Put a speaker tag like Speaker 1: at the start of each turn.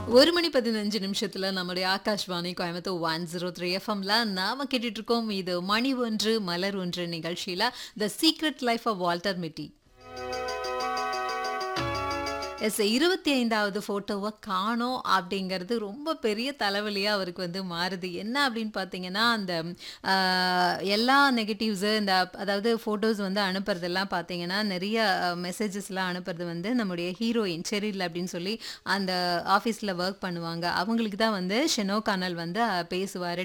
Speaker 1: ஒரு மணி பதினஞ்சு நிமிஷத்துல நம்முடைய Akashvani Coimbatore one zero three எஃப்எம்ல நாம கேட்டுட்டு இருக்கோம் இது மணி ஒன்று மலர் ஒன்று நிகழ்ச்சியில the secret life of Walter Mitty எஸ் இருபத்தி ஐந்தாவது ஃபோட்டோவை காணோம் அப்படிங்கிறது ரொம்ப பெரிய தலைவலியாக அவருக்கு வந்து மாறுது என்ன அப்படின்னு பார்த்தீங்கன்னா அந்த ஆஹ், எல்லா நெகட்டிவ்ஸு இந்த அதாவது ஃபோட்டோஸ் வந்து அனுப்புறதெல்லாம் பார்த்தீங்கன்னா நிறைய மெசேஜஸ்லாம் அனுப்புறது வந்து நம்முடைய ஹீரோயின் செரில் அப்படின்னு சொல்லி அந்த ஆஃபீஸில் ஒர்க் பண்ணுவாங்க அவங்களுக்கு தான் வந்து ஷெனோ கானல் வந்து பேசுவார்